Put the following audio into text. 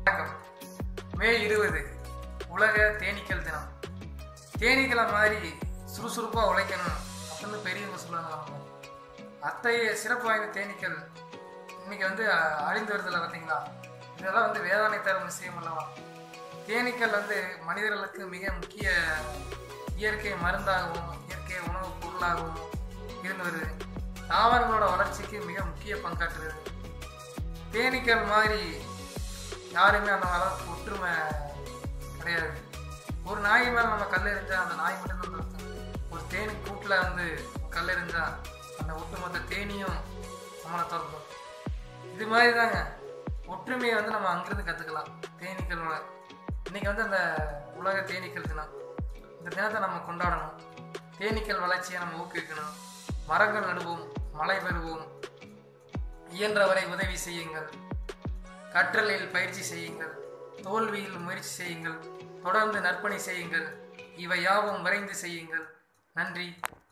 வணக்கம் மே இருபது உலக தேனீக்கள் தினம் தேனீக்களை மாதிரி சுறுசுறுப்பாக உழைக்கணும் அப்படின்னு பெரியவங்க சொல்லுவாங்க அத்தகைய சிறப்பு வாய்ந்த தேனீக்கள் இன்னைக்கு வந்து அ- அழிந்து வருதில்ல பார்த்தீங்களா இதெல்லாம் வந்து வேதனை தரும் விஷயம் அல்லவா தேனீக்கள் வந்து மனிதர்களுக்கு மிக முக்கிய இயற்கை மருந்தாகவும் இயற்கை உணவுப் பொருளாகவும் இருந்து வருது தாவரங்களோட வளர்ச்சிக்கு மிக முக்கிய பங்காற்றுது தேனீக்கள் மாதிரி யாருமே அந்த அளவுக்கு ஒற்றுமை கிடையாது ஒரு நாய் மேலே நம்ம கல் எறிஞ்சா அந்த நாய் மட்டும்தான் துரத்தும் ஒரு தேனி கூட்டில் வந்து கல் எறிஞ்சா அந்த ஒட்டுமொத்த தேனியும் நம்மளை துரத்தும் இது மாதிரி தாங்க ஒற்றுமையை வந்து நம்ம அங்கிருந்து கற்றுக்கலாம் தேனீக்களோட இன்னைக்கு வந்து அந்த உலக தேனீக்கள் தினம் இந்த தினத்தை நம்ம கொண்டாடணும் தேனீக்கள் வளர்ச்சியை நம்ம ஊக்குவிக்கணும் மரங்கள் நடுவோம் மழை பெறுவோம் இயன்றவரை உதவி செய்யுங்கள் கற்றலில் பயிற்சி செய்யுங்கள் தோல்வியில் முயற்சி செய்யுங்கள் தொடர்ந்து நற்பணி செய்யுங்கள் இவை யாவும் விரைந்து செய்யுங்கள் நன்றி